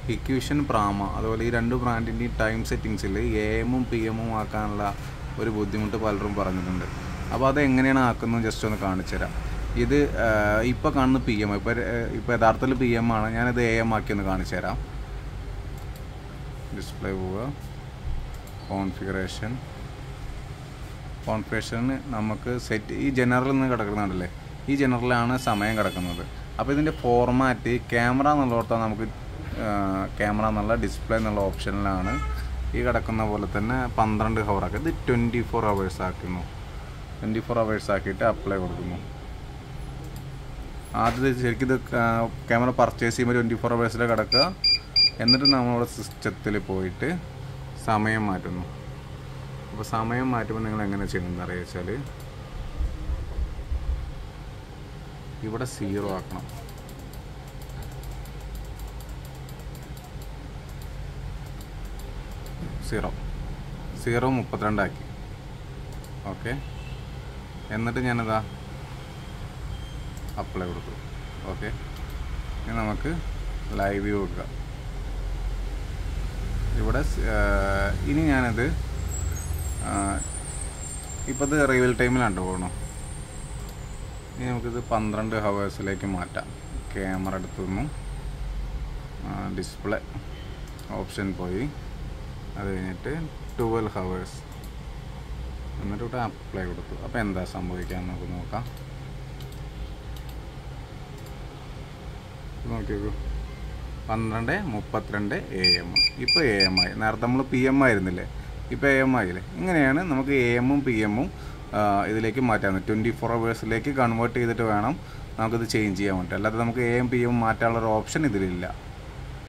ഇക്വിഷൻ പ്രാമ അതുപോലെ ഈ രണ്ട് ബ്രാൻഡിൻ്റെയും ടൈം സെറ്റിങ്സിൽ എ എമ്മും പി എമ്മും ആക്കാനുള്ള ഒരു ബുദ്ധിമുട്ട് പലരും പറഞ്ഞിട്ടുണ്ട് അപ്പോൾ അത് എങ്ങനെയാണ് ആക്കുന്നത് ജസ്റ്റ് ഒന്ന് കാണിച്ചു തരാം ഇത് ഇപ്പോൾ കാണുന്ന പി എം ഇപ്പോൾ ഇപ്പോൾ യഥാർത്ഥത്തിൽ പി എം ആണ് ഞാനിത് എ എം ആക്കി ഒന്ന് കാണിച്ചു തരാം ഡിസ്പ്ലേ പോവുക കോൺഫിഗറേഷൻ കോൺഫിഗറേഷന് നമുക്ക് സെറ്റ് ഈ ജനറൽ നിന്ന് കിടക്കുന്നുണ്ടല്ലേ ഈ ജനറലാണ് സമയം കിടക്കുന്നത് അപ്പോൾ ഇതിൻ്റെ ഫോർമാറ്റ് ക്യാമറ എന്നുള്ളിടത്താണ് നമുക്ക് ക്യാമറ എന്നുള്ള ഡിസ്പ്ലേ എന്നുള്ള ഓപ്ഷനിലാണ് ഈ കിടക്കുന്ന പോലെ തന്നെ പന്ത്രണ്ട് ഹവർ ആക്കി ഇത് ട്വൻറ്റി ഫോർ ഹവേഴ്സ് ആക്കുന്നു ട്വൻറ്റി ഫോർ ഹവേഴ്സ് ആക്കിയിട്ട് അപ്ലൈ കൊടുക്കുന്നു ആദ്യം ശരിക്കും ഇത് ക്യാമറ പർച്ചേസ് ചെയ്യുമ്പോൾ ട്വൻറ്റി ഫോർ ഹവേഴ്സിൽ കിടക്കുക എന്നിട്ട് നമ്മളുടെ സിസ്റ്റത്തിൽ പോയിട്ട് സമയം മാറ്റുന്നു അപ്പോൾ സമയം മാറ്റുമ്പോൾ നിങ്ങൾ എങ്ങനെ ചെയ്യണമെന്ന് അറിയാം വെച്ചാൽ ഇവിടെ സീറോ ആക്കണം സീറോ സീറോ മുപ്പത്തിരണ്ടാക്കി ഓക്കെ എന്നിട്ട് ഞാനിതാ അപ്ലൈ കൊടുത്തു ഓക്കെ ഇനി നമുക്ക് ലൈവ് വ്യൂ കൊടുക്കാം ഇവിടെ സ്- ആ, ഇനി ഞാനത് ഇപ്പോൾ ഇത് റിയൽ ടൈമിലാണ് പോകണം ഇനി നമുക്കിത് പന്ത്രണ്ട് ഹവേഴ്സിലേക്ക് മാറ്റാം ക്യാമറ എടുത്തു നിന്നു ഡിസ്പ്ലേ ഓപ്ഷൻ പോയി അത് കഴിഞ്ഞിട്ട് ട്വൽവ് ഹവേഴ്സ് എന്നിട്ട് ഇവിടെ അപ്ലൈ കൊടുത്തു അപ്പോൾ എന്താ സംഭവിക്കുക എന്ന് നമുക്ക് നോക്കാം ഇത് നോക്കി നോക്കൂ പന്ത്രണ്ട് മുപ്പത്തിരണ്ട് എ എം ഇപ്പോൾ എ എം ആയി നേരത്തെ നമ്മൾ പി എം ആയിരുന്നില്ലേ ഇപ്പോൾ എ എം ആയില്ലേ ഇങ്ങനെയാണ് നമുക്ക് എ എമ്മും പി എമ്മും ഇതിലേക്ക് മാറ്റാൻ ട്വൻറ്റി ഫോർ അവേഴ്സിലേക്ക് കൺവേർട്ട് ചെയ്തിട്ട് വേണം നമുക്കിത് ചേഞ്ച് ചെയ്യാൻ വേണ്ടി അല്ലാതെ നമുക്ക് എ എം പി എം മാറ്റാനുള്ള ഒരു ഓപ്ഷൻ ഇതിലില്ല